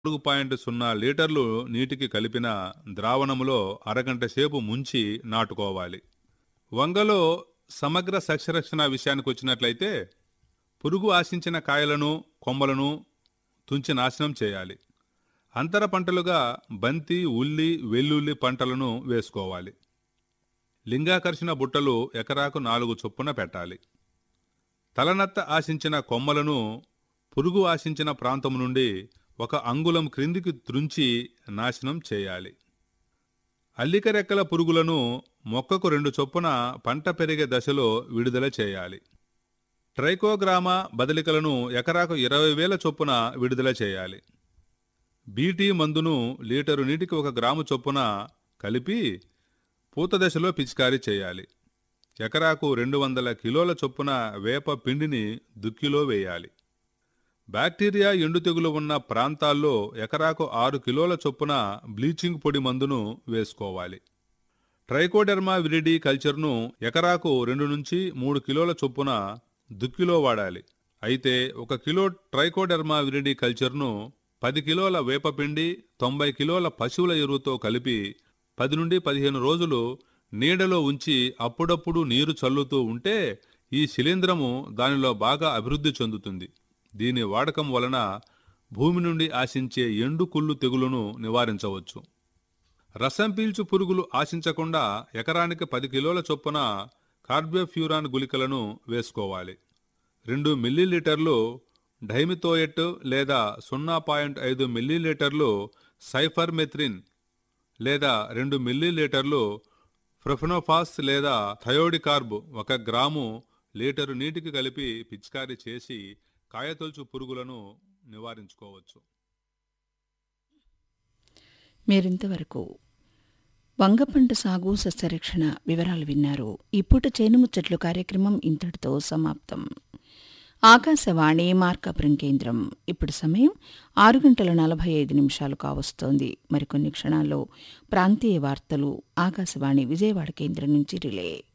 నాలుగు పాయింట్ సున్నా లీటర్లు నీటికి కలిపిన ద్రావణములో అరగంట సేపు ముంచి నాటుకోవాలి వంగలో సమగ్ర సస్యరక్షణ విషయానికి వచ్చినట్లయితే పురుగు ఆశించిన కాయలను కొమ్మలను తుంచి నాశనం చేయాలి అంతర పంటలుగా బంతి ఉల్లి వెల్లుల్లి పంటలను వేసుకోవాలి లింగాకర్షణ బుట్టలు ఎకరాకు నాలుగు చొప్పున పెట్టాలి తలనత్త ఆశించిన కొమ్మలను పురుగు ఆశించిన ప్రాంతం నుండి ఒక అంగుళం క్రిందికి త్రుంచి నాశనం చేయాలి అల్లిక రెక్కల పురుగులను మొక్కకు రెండు చొప్పున పంట పెరిగే దశలో విడుదల చేయాలి ట్రైకోగ్రామా బదలికలను ఎకరాకు ఇరవై వేల చొప్పున విడుదల చేయాలి బీటీ మందును లీటరు నీటికి ఒక గ్రాము చొప్పున కలిపి పూత దశలో పిచికారీ చేయాలి ఎకరాకు రెండు వందల కిలోల చొప్పున వేప పిండిని దుక్కిలో వేయాలి బ్యాక్టీరియా ఎండు తెగులు ఉన్న ప్రాంతాల్లో ఎకరాకు ఆరు కిలోల చొప్పున బ్లీచింగ్ పొడి మందును వేసుకోవాలి ట్రైకోడెర్మా విరిడి కల్చర్ను ఎకరాకు రెండు నుంచి మూడు కిలోల చొప్పున దుక్కిలో వాడాలి అయితే ఒక కిలో ట్రైకోడెర్మా విరిడి కల్చర్ను పది కిలోల వేపపిండి తొంభై కిలోల పశువుల ఎరువుతో కలిపి పది నుండి పదిహేను రోజులు నీడలో ఉంచి అప్పుడప్పుడు నీరు చల్లుతూ ఉంటే ఈ శిలీంధ్రము దానిలో బాగా అభివృద్ధి చెందుతుంది దీని వాడకం వలన భూమి నుండి ఆశించే ఎండు కుళ్ళు తెగులును నివారించవచ్చు రసం పీల్చు పురుగులు ఆశించకుండా ఎకరానికి పది కిలోల చొప్పున కార్బోఫ్యూరాన్ గుళికలను వేసుకోవాలి రెండు మిల్లీలీటర్లు డైమితోయెట్ లేదా సున్నా పాయింట్ ఐదు మిల్లీలీటర్లు సైఫర్మెథ్రిన్ లేదా రెండు మిల్లీలీటర్లు ప్రొఫెనోఫాస్ లేదా థయోడికార్బ్ ఒక గ్రాము లీటరు నీటికి కలిపి పిచికారీ చేసి కాయతొలుచు పురుగులను నివారించుకోవచ్చు మీరింతవరకు వంగపంట సాగు సస్యరక్షణ వివరాలు విన్నారు ఇప్పుట చేనుముచ్చట్లు కార్యక్రమం ఇంతటితో సమాప్తం ఆకాశవాణి మార్కాపురం కేంద్రం ఇప్పుడు సమయం ఆరు గంటల నలభై ఐదు నిమిషాలు కావస్తోంది మరికొన్ని క్షణాల్లో ప్రాంతీయ వార్తలు ఆకాశవాణి విజయవాడ కేంద్రం నుంచి రిలే